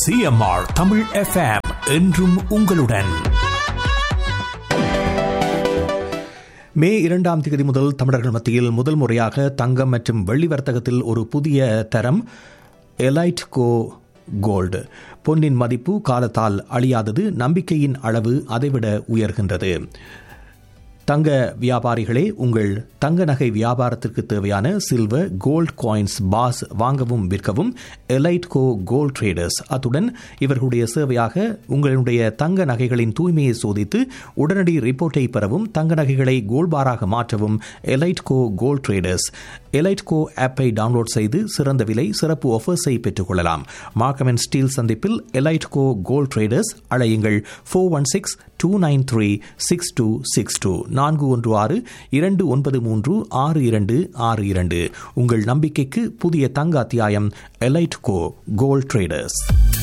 CMR Tamil FM என்றும் உங்களுடன் மே இரண்டாம் தேதி முதல் தமிழர்கள் மத்தியில் முதல் முறையாக தங்கம் மற்றும் வெள்ளி வர்த்தகத்தில் ஒரு புதிய தரம் எலைட் கோ கோல்டு பொன்னின் மதிப்பு காலத்தால் அழியாதது நம்பிக்கையின் அளவு அதைவிட உயர்கின்றது தங்க வியாபாரிகளே உங்கள் தங்க நகை வியாபாரத்திற்கு தேவையான சில்வர் கோல்ட் காயின்ஸ் பாஸ் வாங்கவும் விற்கவும் எலைட் கோ கோல்ட் ட்ரேடர்ஸ் அத்துடன் இவர்களுடைய சேவையாக உங்களுடைய தங்க நகைகளின் தூய்மையை சோதித்து உடனடி ரிப்போர்ட்டை பெறவும் தங்க நகைகளை கோல்ட் பாராக மாற்றவும் Elite Co Gold Traders Elite Co ஆப்பை டவுன்லோட் செய்து சிறந்த விலை சிறப்பு ஆஃபர்ஸை பெற்றுக்கொள்ளலாம் மார்க்கம் அண்ட் ஸ்டீல் சந்திப்பில் எலைட் கோ கோல்ட் ட்ரேடர்ஸ் அழையுங்கள் four one six two nine three six two six two நான்கு ஒன்று ஆறு இரண்டு ஒன்பது மூன்று ஆறு இரண்டு ஆறு இரண்டு உங்கள் நம்பிக்கைக்கு புதிய தங்க அத்தியாயம் எலைட் கோ கோல்ட் ட்ரேடர்ஸ்